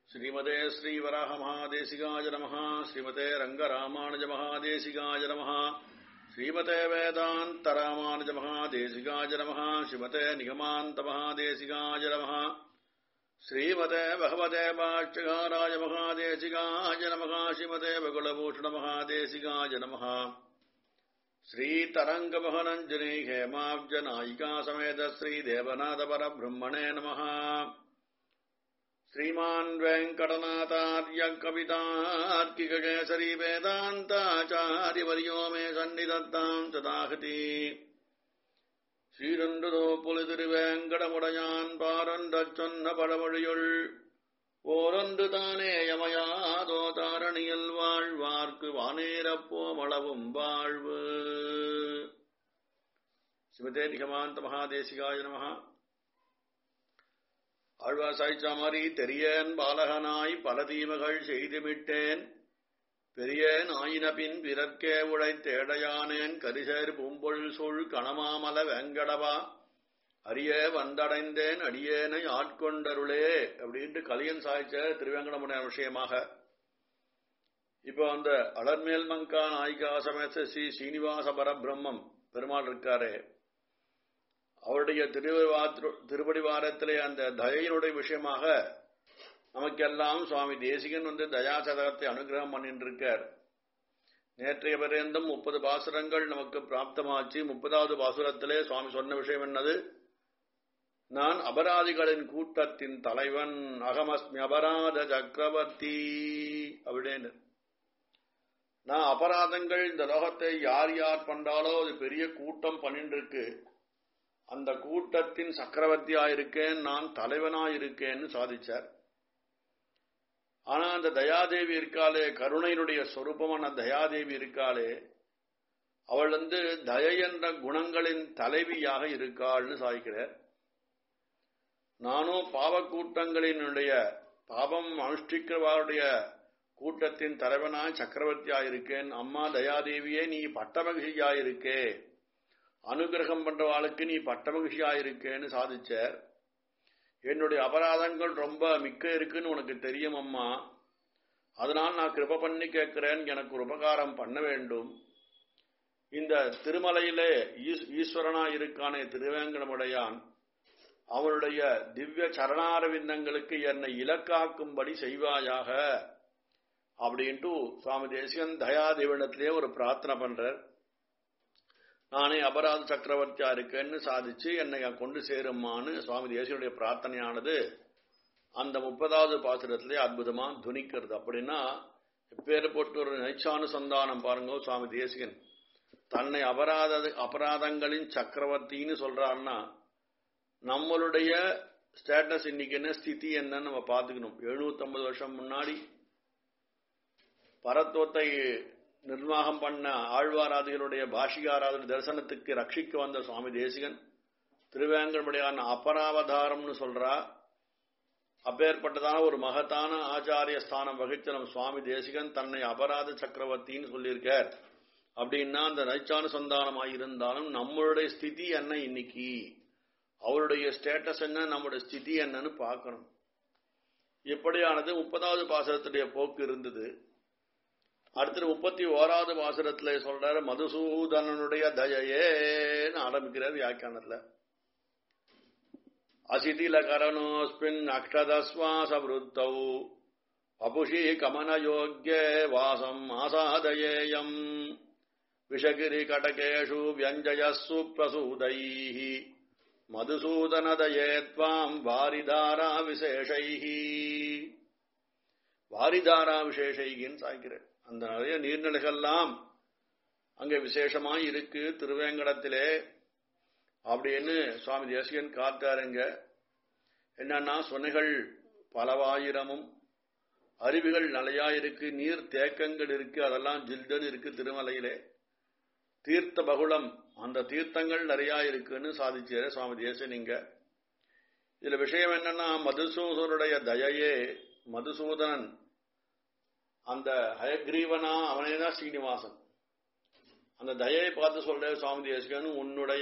श्रीमते श्रीवराहमहादेशिकाय नमः श्रीमते रङ्गरामानुजमहादेशिकाय नमः श्रीमते वेदान्तरामानुजमहादेशिकाय नमः श्रीमते निगमान्तमहादेशिकाय नमः श्रीमते भगवते पाक्षकाराय महादेशिकाय नमः श्रीमते बकुलभूषणमहादेशिकाय नमः श्रीतरङ्गमहनञ्जनी हेमाब्जनायिका समेत श्रीदेवनाथपरब्रह्मणे नमः श्रीमान् वेङ्कटनाथार्य कवितार्किककेसरी वेदान्ताचार्यवर्यो मे सन्निधत्ताम् सदाहति சீரொன்றுதோ பொழுதிருவேங்கடமுடையான் பாரொன்றச் சொன்ன பழமொழியுள் ஓரொன்று தானே யமயாதோ தாரணியில் வாழ்வார்க்கு வானேரப்போமளவும் வாழ்வு சிவதே நிகமாந்த மகாதேசிகாய நமகா ஆழ்வாசாய்ச்சாமாரி தெரியேன் பாலகனாய் பல தீமகள் செய்துவிட்டேன் பெரியேன் ஆயின பின் பிறர்க்கே உழைத்தேடையானேன் கரிசேர் பூம்பொல் சூழ் கணமாமல வெங்கடவா அரிய வந்தடைந்தேன் அடியேனை ஆட்கொண்டருளே அப்படின்ட்டு கலியன் சாய்ச்ச திருவேங்கடமுடைய விஷயமாக இப்போ அந்த அலர்மேல் மங்கா நாயிகா சமேத ஸ்ரீ சீனிவாச பரபிரம்மம் பெருமாள் இருக்காரே அவருடைய திருவடி வாரத்திலே அந்த தயையினுடைய விஷயமாக நமக்கெல்லாம் சுவாமி தேசிகன் வந்து தயாசதகத்தை அனுகிரகம் பண்ணிட்டு இருக்கார் நேற்றைய பர்யந்தம் முப்பது பாசுரங்கள் நமக்கு பிராப்தமாச்சு முப்பதாவது பாசுரத்திலே சுவாமி சொன்ன விஷயம் என்னது நான் அபராதிகளின் கூட்டத்தின் தலைவன் அகமஸ்மி அபராத சக்கரவர்த்தி அப்படின்னு நான் அபராதங்கள் இந்த லோகத்தை யார் யார் பண்றாலோ அது பெரிய கூட்டம் பண்ணிட்டு இருக்கு அந்த கூட்டத்தின் சக்கரவர்த்தியா இருக்கேன் நான் தலைவனா இருக்கேன்னு சாதிச்சார் ஆனா அந்த தயாதேவி இருக்காளே கருணையினுடைய சொரூபமான தயாதேவி இருக்காளே அவள் வந்து தய என்ற குணங்களின் தலைவியாக இருக்காள்னு சாதிக்கிறார் நானும் பாவக்கூட்டங்களினுடைய பாவம் அனுஷ்டிக்கிறவாருடைய கூட்டத்தின் தலைவனாய் சக்கரவர்த்தியா இருக்கேன் அம்மா தயாதேவியே நீ பட்டமகிழ்ச்சியா இருக்கே அனுகிரகம் பண்றவாளுக்கு நீ பட்டமகிழ்ச்சியா இருக்கேன்னு சாதிச்சார் என்னுடைய அபராதங்கள் ரொம்ப மிக்க இருக்குன்னு உனக்கு தெரியும் அம்மா அதனால் நான் கிருப பண்ணி கேட்கிறேன் எனக்கு ஒரு உபகாரம் பண்ண வேண்டும் இந்த திருமலையிலே ஈஸ்வரனா இருக்கானே திருவேங்கடமுடையான் அவனுடைய திவ்ய சரணாரவிந்தங்களுக்கு என்னை இலக்காக்கும்படி செய்வாயாக அப்படின்ட்டு சுவாமி தேசிகன் தயாதேவனத்திலே ஒரு பிரார்த்தனை பண்றார் நானே அபராத சக்கரவர்த்தியா இருக்கேன்னு சாதிச்சு என்னை கொண்டு சேருமான்னு சுவாமி தேசியனுடைய பிரார்த்தனையானது அந்த முப்பதாவது பாசுரத்திலே அற்புதமா துணிக்கிறது அப்படின்னா பேர் போட்டு ஒரு நைச்சானுசந்தானம் பாருங்க சுவாமி தேசிகன் தன்னை அபராத அபராதங்களின் சக்கரவர்த்தின்னு சொல்றாருன்னா நம்மளுடைய ஸ்டேட்டஸ் இன்னைக்கு என்ன ஸ்திதி என்னன்னு நம்ம பார்த்துக்கணும் எழுநூத்தி ஐம்பது வருஷம் முன்னாடி பரத்துவத்தை நிர்வாகம் பண்ண ஆழ்வாராதிகளுடைய பாஷிகாராதன தரிசனத்துக்கு ரட்சிக்க வந்த சுவாமி தேசிகன் திருவேங்கடமுடையான அபராவதாரம்னு சொல்றா அப்பேற்பட்டதான ஒரு மகத்தான ஆச்சாரிய ஸ்தானம் வகித்த நம் சுவாமி தேசிகன் தன்னை அபராத சக்கரவர்த்தின்னு சொல்லியிருக்கார் அப்படின்னா அந்த நைச்சானுசந்தானமாக இருந்தாலும் நம்மளுடைய ஸ்திதி என்ன இன்னைக்கு அவருடைய ஸ்டேட்டஸ் என்ன நம்முடைய ஸ்திதி என்னன்னு பார்க்கணும் எப்படியானது முப்பதாவது பாசனத்துடைய போக்கு இருந்தது அடுத்து முப்பத்தி ஓராவது வாசனத்துல சொல்றாரு மதுசூதனனுடைய தயையேன்னு ஆரம்பிக்கிறார் வியாக்கியானத்துல அசிதில கரணோஸ்மின் அக்ஷதஸ்வாச விருத்தௌ அபுஷி கமனயோக்கிய வாசம் ஆசாதயேயம் விஷகிரி கடகேஷு வியஞ்சயசு பிரசூதைः மதுசூதனதயே त्वाम् வாரிதாரா விசேஷைः வாரிதாரா விசேஷைகின்னு சாய்க்கிறேன் அந்த நிறைய நீர்நிலைகள்லாம் அங்கே விசேஷமாய் இருக்கு திருவேங்கடத்திலே அப்படின்னு சுவாமி தேசிகன் காத்தாருங்க என்னன்னா சுனைகள் பலவாயிரமும் அருவிகள் நிலையா இருக்கு நீர் தேக்கங்கள் இருக்கு அதெல்லாம் ஜில்டன் இருக்கு திருமலையிலே தீர்த்த பகுளம் அந்த தீர்த்தங்கள் நிறைய இருக்குன்னு சாதிச்சாரு சுவாமி தேசனிங்க இதுல விஷயம் என்னன்னா மதுசூதனுடைய தயையே மதுசூதனன் அந்த ஹயக்ரீவனா அவனே தான் ஸ்ரீனிவாசன் அந்த தயையை பார்த்து சொல்ற சுவாமி தேசிகன் உன்னுடைய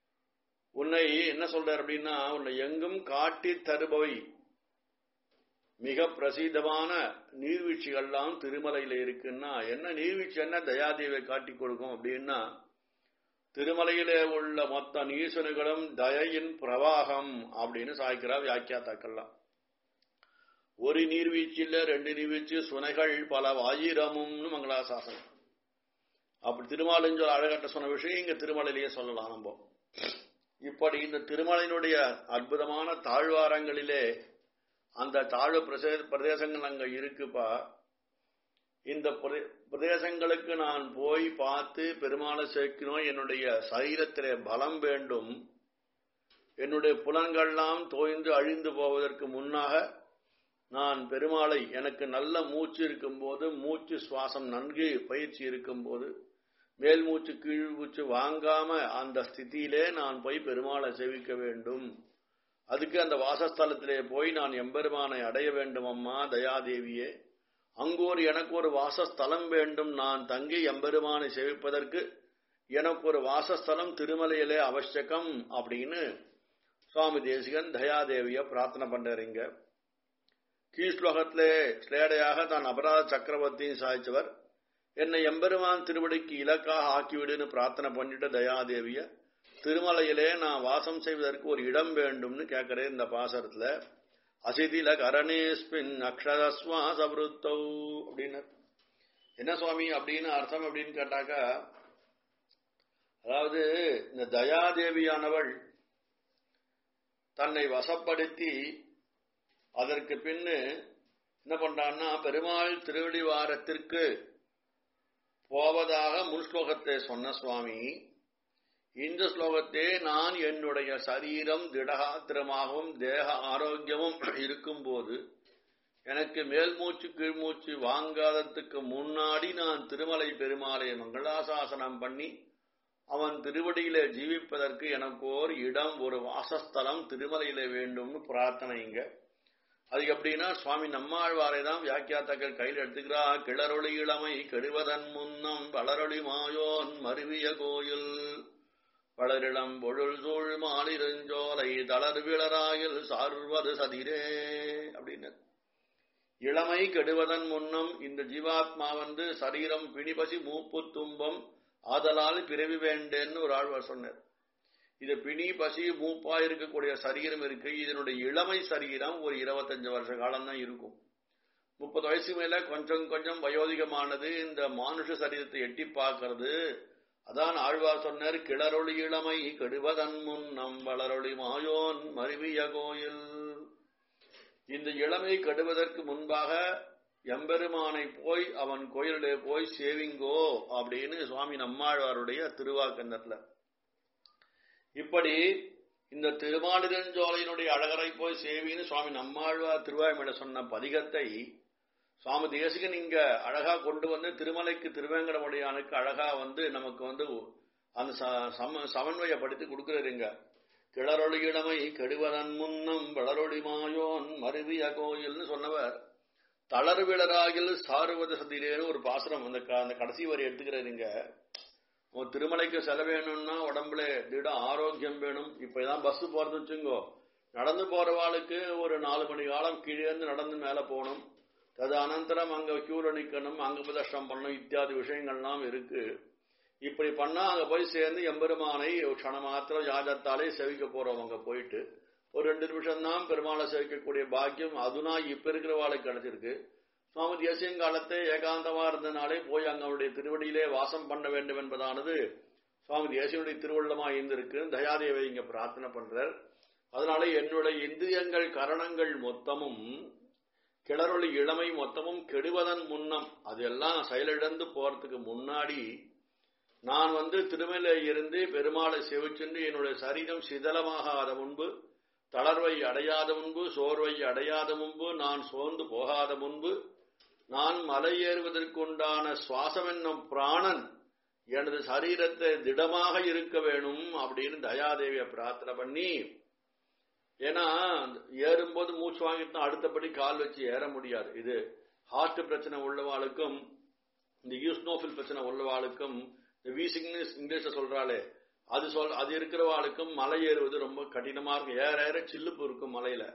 உன்னை என்ன சொல்றார் அப்படின்னா உன்னை எங்கும் காட்டி தருபவை மிக பிரசித்தமான நீர்வீழ்ச்சிகள்லாம் திருமலையில இருக்குன்னா என்ன நீர்வீழ்ச்சி என்ன தயாதேவியை காட்டி கொடுக்கும் அப்படின்னா திருமலையிலே உள்ள மொத்த நீசனுகளும் தயையின் பிரவாகம் அப்படின்னு சாய்க்கிறா வியாக்கியாத்தாக்கள்லாம் ஒரு நீர்வீழ்ச்சியில ரெண்டு நீர்வீழ்ச்சி சுனைகள் பல ஆயிரமும்னு மங்களாசாசனம் அப்படி திருமாலிஞ்சோர் அழகட்ட சொன்ன விஷயம் இங்க திருமலையிலேயே சொல்லலாம் நம்ம இப்படி இந்த திருமலையினுடைய அற்புதமான தாழ்வாரங்களிலே அந்த தாழ்வு பிரதேசங்கள் அங்க இருக்குப்பா இந்த பிரதேசங்களுக்கு நான் போய் பார்த்து பெருமாளை சேர்க்கணும் என்னுடைய சரீரத்திலே பலம் வேண்டும் என்னுடைய புலன்கள்லாம் தோய்ந்து அழிந்து போவதற்கு முன்னாக நான் பெருமாளை எனக்கு நல்ல மூச்சு இருக்கும்போது மூச்சு சுவாசம் நன்கு பயிற்சி இருக்கும்போது மேல் மூச்சு கீழ் மூச்சு வாங்காம அந்த ஸ்திதியிலே நான் போய் பெருமாளை சேவிக்க வேண்டும் அதுக்கு அந்த வாசஸ்தலத்திலே போய் நான் எம்பெருமானை அடைய வேண்டும் அம்மா தயாதேவியே அங்கோர் எனக்கு ஒரு வாசஸ்தலம் வேண்டும் நான் தங்கி எம்பெருமானை சேவிப்பதற்கு எனக்கு ஒரு வாசஸ்தலம் திருமலையிலே அவசியகம் அப்படின்னு சுவாமி தேசிகன் தயாதேவிய பிரார்த்தனை பண்றீங்க கீழ்ஸ்லோகத்திலே ஸ்லேடையாக தான் அபராத சக்கரவர்த்தியும் சாய்ச்சவர் என்னை எம்பெருமான் திருவடிக்கு இலக்காக ஆக்கிவிடுன்னு பிரார்த்தனை பண்ணிட்டு தயாதேவிய திருமலையிலே நான் வாசம் செய்வதற்கு ஒரு இடம் வேண்டும்னு கேட்கிறேன் இந்த பாசரத்துல அசிதில கரணேஸ்பின் அக்ஷரஸ்வாசவருத்தௌ அப்படின்னு என்ன சுவாமி அப்படின்னு அர்த்தம் அப்படின்னு கேட்டாக்கா அதாவது இந்த தயாதேவியானவள் தன்னை வசப்படுத்தி அதற்கு பின்னு என்ன பண்றான்னா பெருமாள் திருவடிவாரத்திற்கு போவதாக முன் ஸ்லோகத்தை சொன்ன சுவாமி இந்த ஸ்லோகத்தே நான் என்னுடைய சரீரம் திடகாத்திரமாகவும் தேக ஆரோக்கியமும் இருக்கும்போது எனக்கு மேல் மூச்சு கீழ்மூச்சு வாங்காததுக்கு முன்னாடி நான் திருமலை பெருமாளை மங்களாசாசனம் பண்ணி அவன் திருவடியில ஜீவிப்பதற்கு எனக்கு ஓர் இடம் ஒரு வாசஸ்தலம் திருமலையில வேண்டும்னு பிரார்த்தனைங்க அது எப்படின்னா சுவாமி நம்மாழ்வாரை தான் வியாக்கியாத்தாக்கள் கையில் எடுத்துக்கிறா கிளறொளி இளமை கெடுவதன் முன்னம் வளரொளி மாயோன் மருவிய கோயில் வளரிளம் பொருள் சூழ் மாலிருஞ்சோலை தளர் விளராயில் சார்வது சதிரே அப்படின்னு இளமை கெடுவதன் முன்னம் இந்த ஜீவாத்மா வந்து சரீரம் பிணிபசி மூப்பு துன்பம் ஆதலால் பிறவி வேண்டேன்னு ஒரு ஆழ்வார் சொன்னார் இது பிணி பசி மூப்பா இருக்கக்கூடிய சரீரம் இருக்கு இதனுடைய இளமை சரீரம் ஒரு இருபத்தஞ்சு வருஷ காலம் தான் இருக்கும் முப்பது வயசு மேல கொஞ்சம் கொஞ்சம் வயோதிகமானது இந்த மானுஷ சரீரத்தை எட்டி பார்க்கறது அதான் ஆழ்வார் சொன்னார் கிளறொளி இளமை கெடுவதன் முன் நம் வளரொளி மாயோன் மருவிய கோயில் இந்த இளமை கெடுவதற்கு முன்பாக எம்பெருமானை போய் அவன் கோயிலே போய் சேவிங்கோ அப்படின்னு சுவாமி நம்மாழ்வாருடைய திருவாக்கந்தத்துல இப்படி இந்த திருமாலிரஞ்சோலையினுடைய அழகரை போய் சேவின்னு சுவாமி நம்மாழ்வார் திருவாய்மலை சொன்ன பதிகத்தை சுவாமி தேசிகன் இங்க அழகா கொண்டு வந்து திருமலைக்கு திருவேங்கடமுடையானுக்கு அழகா வந்து நமக்கு வந்து அந்த சம சமன்வயப்படுத்தி கொடுக்குறாருங்க கிளறொளி இளமை கெடுவதன் முன்னம் வளரொளி மாயோன் மருவிய கோயில்னு சொன்னவர் தளர்விளராகில் சாருவத சதிரேன்னு ஒரு பாசனம் அந்த அந்த கடைசி வரி எடுத்துக்கிறாருங்க உன் திருமலைக்கு செல வேணும்னா உடம்புல திட ஆரோக்கியம் வேணும் இப்பதான் பஸ் போறது வச்சுங்கோ நடந்து போறவாளுக்கு ஒரு நாலு மணி காலம் கீழே இருந்து நடந்து மேல போகணும் அது அனந்தரம் அங்க கியூல நிக்கணும் அங்க பிரதர்ஷனம் பண்ணணும் இத்தியாதி விஷயங்கள்லாம் இருக்கு இப்படி பண்ணா அங்க போய் சேர்ந்து எம்பெருமானை க்ஷண மாத்திரம் யாஜத்தாலே செவிக்க போறோம் அங்க போயிட்டு ஒரு ரெண்டு நிமிஷம் தான் பெருமாளை சேவிக்கக்கூடிய பாக்கியம் அதுனா இப்ப இருக்கிறவாளுக்கு கிடைச்சிருக்கு சுவாமி தேசியம் காலத்தை ஏகாந்தமா இருந்தனாலே போய் அங்க அவருடைய திருவடியிலே வாசம் பண்ண வேண்டும் என்பதானது சுவாமி தேசியனுடைய திருவள்ளமா இருந்திருக்கு தயாதேவை இங்க பிரார்த்தனை பண்றார் அதனால என்னுடைய இந்திரியங்கள் கரணங்கள் மொத்தமும் கிளறொளி இளமை மொத்தமும் கெடுவதன் முன்னம் அதெல்லாம் செயலிழந்து போறதுக்கு முன்னாடி நான் வந்து திருமலை இருந்து பெருமாளை செவிச்சென்று என்னுடைய சரீரம் சிதலமாகாத முன்பு தளர்வை அடையாத முன்பு சோர்வை அடையாத முன்பு நான் சோர்ந்து போகாத முன்பு நான் மலை ஏறுவதற்குண்டான சுவாசம் என்னும் பிராணன் எனது சரீரத்தை திடமாக இருக்க வேணும் அப்படின்னு தயாதேவிய பிரார்த்தனை பண்ணி ஏன்னா ஏறும்போது மூச்சு வாங்கிட்டு அடுத்தபடி கால் வச்சு ஏற முடியாது இது ஹார்ட் பிரச்சனை உள்ளவாளுக்கும் இந்த யூஸ்னோஃபில் பிரச்சனை உள்ளவாளுக்கும் இந்த வீசிங்னு இங்கிலீஷ்ல சொல்றாளே அது சொல் அது இருக்கிறவாளுக்கும் மலை ஏறுவது ரொம்ப கடினமா இருக்கும் ஏற ஏற சில்லுப்பு இருக்கும் மலையில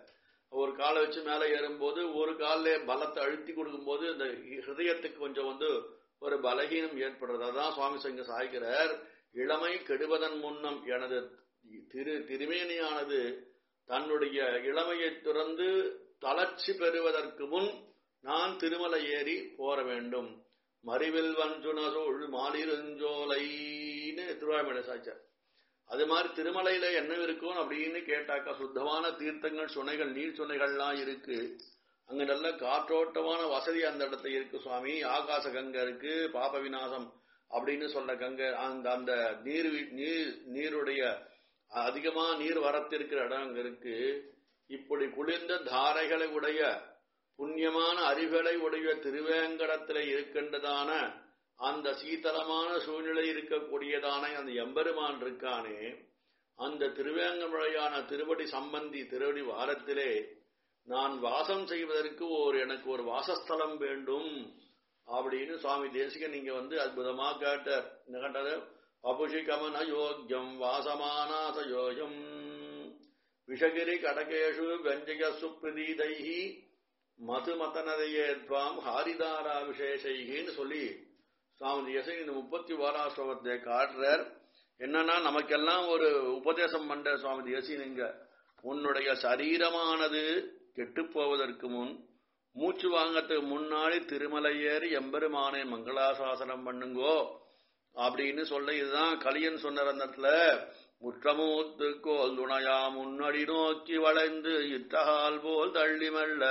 ஒரு காலை வச்சு மேலே ஏறும்போது ஒரு காலில் பலத்தை அழுத்தி கொடுக்கும்போது இந்த ஹிருதயத்துக்கு கொஞ்சம் வந்து ஒரு பலகீனம் ஏற்படுறது அதான் சுவாமி சங்க சாய்கிறார் இளமை கெடுவதன் முன்னம் எனது திரு திருமேனியானது தன்னுடைய இளமையை துறந்து தளர்ச்சி பெறுவதற்கு முன் நான் திருமலை ஏறி போற வேண்டும் மறிவில் வஞ்சுனசோள் மாலிருஞ்சோலைன்னு திருவாய்மலை சாய்ச்சார் அது மாதிரி திருமலையில என்ன இருக்கும் அப்படின்னு கேட்டாக்கா சுத்தமான தீர்த்தங்கள் சுனைகள் நீர் சுனைகள்லாம் இருக்கு அங்க நல்ல காற்றோட்டமான வசதி அந்த இடத்துல இருக்கு சுவாமி ஆகாச கங்கை இருக்கு பாப விநாசம் அப்படின்னு சொல்ற கங்கை அந்த அந்த நீர் நீர் நீருடைய அதிகமா நீர் வரத்திருக்கிற இடம் அங்க இருக்கு இப்படி குளிர்ந்த தாரைகளை உடைய புண்ணியமான அறிவுகளை உடைய திருவேங்கடத்திலே இருக்கின்றதான அந்த சீதளமான சூழ்நிலை இருக்கக்கூடியதான அந்த எம்பெருமான் இருக்கானே அந்த திருவேங்கமழையான திருவடி சம்பந்தி திருவடி வாரத்திலே நான் வாசம் செய்வதற்கு ஒரு எனக்கு ஒரு வாசஸ்தலம் வேண்டும் அப்படின்னு சுவாமி தேசிகன் நீங்க வந்து அற்புதமா கேட்டார் என்ன கேட்டது அபுஷி கமன யோக்கியம் வாசமானாச யோகம் விஷகிரி கடகேஷு வெஞ்சய சுப்ரதீதைஹி மது மதனதையேத்வாம் ஹாரிதாரா விசேஷைகின்னு சொல்லி சுவாமி தேசிகன் இந்த முப்பத்தி ஓராம் ஸ்லோகத்தை காட்டுறார் என்னன்னா நமக்கெல்லாம் ஒரு உபதேசம் பண்ற சுவாமி தேசிகன் இங்க உன்னுடைய சரீரமானது கெட்டு போவதற்கு முன் மூச்சு வாங்கறதுக்கு முன்னாடி திருமலை ஏறி எம்பெருமானை மங்களாசாசனம் பண்ணுங்கோ அப்படின்னு சொல்ல இதுதான் கலியன் சொன்ன அந்த இடத்துல முற்றமூத்து கோல் துணையா முன்னடி நோக்கி வளைந்து இத்தகால் போல் தள்ளி மெல்ல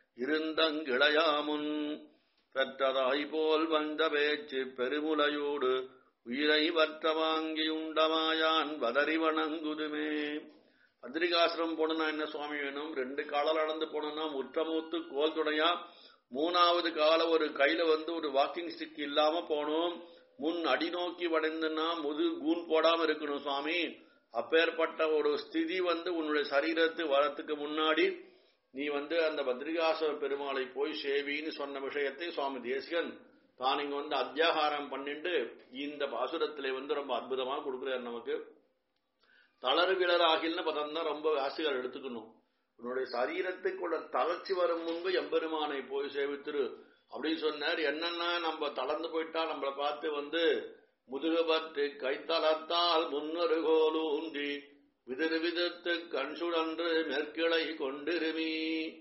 இருந்தங்கிளையாமுன் பெற்றதாய் போல் வந்த பேச்சு பெருமுலையோடு உயிரை வற்ற வாங்கி உண்டமாயான் வதறி வணங்குதுமே பத்திரிகாசிரம் போனா என்ன சுவாமி வேணும் ரெண்டு காலம் நடந்து போனா முற்றமூத்து கோல் துணையா மூணாவது கால ஒரு கையில வந்து ஒரு வாக்கிங் ஸ்டிக் இல்லாம போகணும் முன் அடி நோக்கி வடைந்துன்னா முது கூன் போடாம இருக்கணும் சுவாமி அப்பேற்பட்ட ஒரு ஸ்திதி வந்து உன்னுடைய சரீரத்து வரத்துக்கு முன்னாடி நீ வந்து அந்த பத்ரிகாச பெருமாளை போய் சேவின்னு சொன்ன விஷயத்தை சுவாமி தேசிகன் தான் இங்க வந்து அத்தியாகாரம் பண்ணிட்டு இந்த பாசுரத்திலே வந்து ரொம்ப அற்புதமா கொடுக்கிறார் நமக்கு தளர்விழர் ஆகில்னு பதம் தான் ரொம்ப வாசிகள் எடுத்துக்கணும் உன்னுடைய சரீரத்துக்குள்ள தளர்ச்சி வரும் முன்பு எம்பெருமானை போய் சேவித்துரு அப்படின்னு சொன்னார் என்னன்னா நம்ம தளர்ந்து போயிட்டா நம்மளை பார்த்து வந்து முதுகுபத்து கைத்தளத்தால் முன்னொரு கோலூன்றி விதிர் விதிர்த்து கண்சுழன்று மேற்கிளை கொண்டிருமி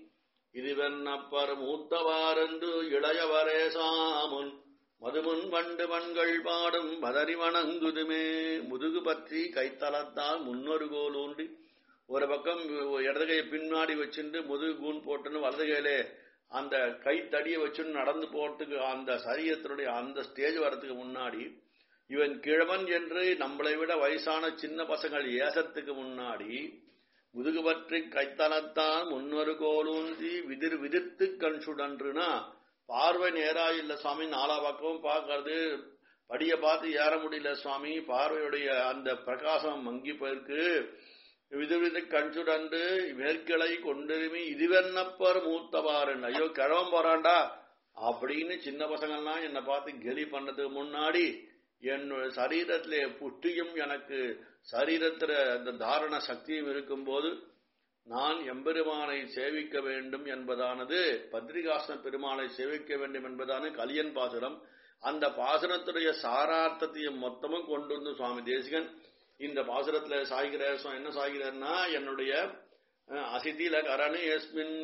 இதுவென்னப்பர் மூத்தவாரென்று இளையவரே சாமுன் மதுமுன் வண்டு மண்கள் பாடும் மதறி வணங்குதுமே முதுகு பற்றி கைத்தளத்தால் முன்னொரு கோல் ஊன்றி ஒரு பக்கம் இடது கையை பின்னாடி வச்சுட்டு முதுகு கூன் போட்டுன்னு வலது கையிலே அந்த கைத்தடியை வச்சுன்னு நடந்து போறதுக்கு அந்த சரீரத்தினுடைய அந்த ஸ்டேஜ் வரத்துக்கு முன்னாடி இவன் கிழவன் என்று நம்மளை விட வயசான சின்ன பசங்கள் ஏசத்துக்கு முன்னாடி முதுகு பற்றி கைத்தளத்தான் முன்னொரு கோலூன்றி விதிர் விதிர்த்து கண் சுடன்றுனா பார்வை நேரா இல்ல சுவாமி நாலா பக்கமும் பார்க்கறது படிய பார்த்து ஏற முடியல சுவாமி பார்வையுடைய அந்த பிரகாசம் மங்கி போயிருக்கு விதவித கண்சுடன்று மேற்கிளை கொண்டிருமி இதுவென்னப்பர் மூத்தவாரன் ஐயோ கிழவன் போறான்டா அப்படின்னு சின்ன பசங்கள்லாம் என்னை பார்த்து கெலி பண்ணதுக்கு முன்னாடி என்னோட சரீரத்திலே புஷ்டியும் எனக்கு சரீரத்துல அந்த தாரண சக்தியும் இருக்கும்போது நான் எம்பெருமானை சேவிக்க வேண்டும் என்பதானது பத்ரிகாசன பெருமானை சேவிக்க வேண்டும் என்பதான கலியன் பாசுரம் அந்த பாசுரத்துடைய சாரார்த்தத்தையும் மொத்தமும் கொண்டு வந்து சுவாமி தேசிகன் இந்த பாசுரத்துல சாய்கிறார் என்ன சாய்கிறார்னா என்னுடைய அசிதில கரணு எஸ்மின்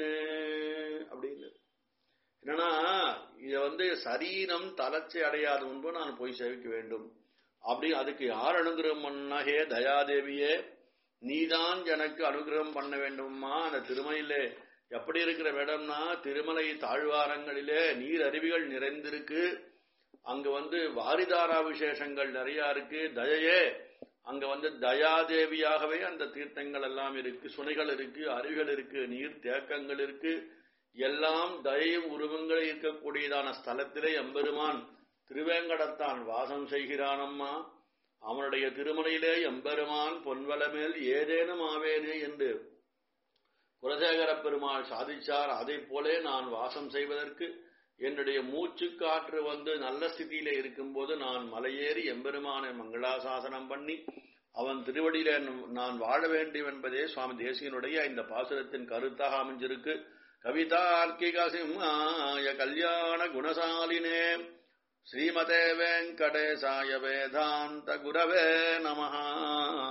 அப்படின்னு என்னன்னா இத வந்து சரீரம் தளர்ச்சி அடையாத முன்பு நான் போய் சேவிக்க வேண்டும் அப்படி அதுக்கு யார் அனுகிரகம் பண்ணா ஹே தயாதேவியே நீதான் எனக்கு அனுகிரகம் பண்ண வேண்டுமா அந்த திருமலையிலே எப்படி இருக்கிற இடம்னா திருமலை தாழ்வாரங்களிலே நீர் அருவிகள் நிறைந்திருக்கு அங்க வந்து வாரிதாரா விசேஷங்கள் நிறைய இருக்கு தயையே அங்க வந்து தயாதேவியாகவே அந்த தீர்த்தங்கள் எல்லாம் இருக்கு சுனைகள் இருக்கு அருவிகள் இருக்கு நீர் தேக்கங்கள் இருக்கு எல்லாம் தயையும் உருவங்கள் இருக்கக்கூடியதான ஸ்தலத்திலே எம்பெருமான் திருவேங்கடத்தான் வாசம் செய்கிறானம்மா அவனுடைய திருமலையிலே எம்பெருமான் பொன்வலமேல் ஏதேனும் ஆவேனே என்று குலசேகர பெருமாள் சாதிச்சார் அதை போலே நான் வாசம் செய்வதற்கு என்னுடைய மூச்சு காற்று வந்து நல்ல ஸ்திதியில இருக்கும்போது நான் மலையேறி எம்பெருமானை மங்களாசாசனம் பண்ணி அவன் திருவடியில நான் வாழ வேண்டும் என்பதே சுவாமி தேசியனுடைய இந்த பாசுரத்தின் கருத்தாக அமைஞ்சிருக்கு கவிதார்க்கிக சிம்மாய கல்யாண குணசாலினே ஸ்ரீமதே வெங்கடேசாய வேதாந்த குரவே நமஹா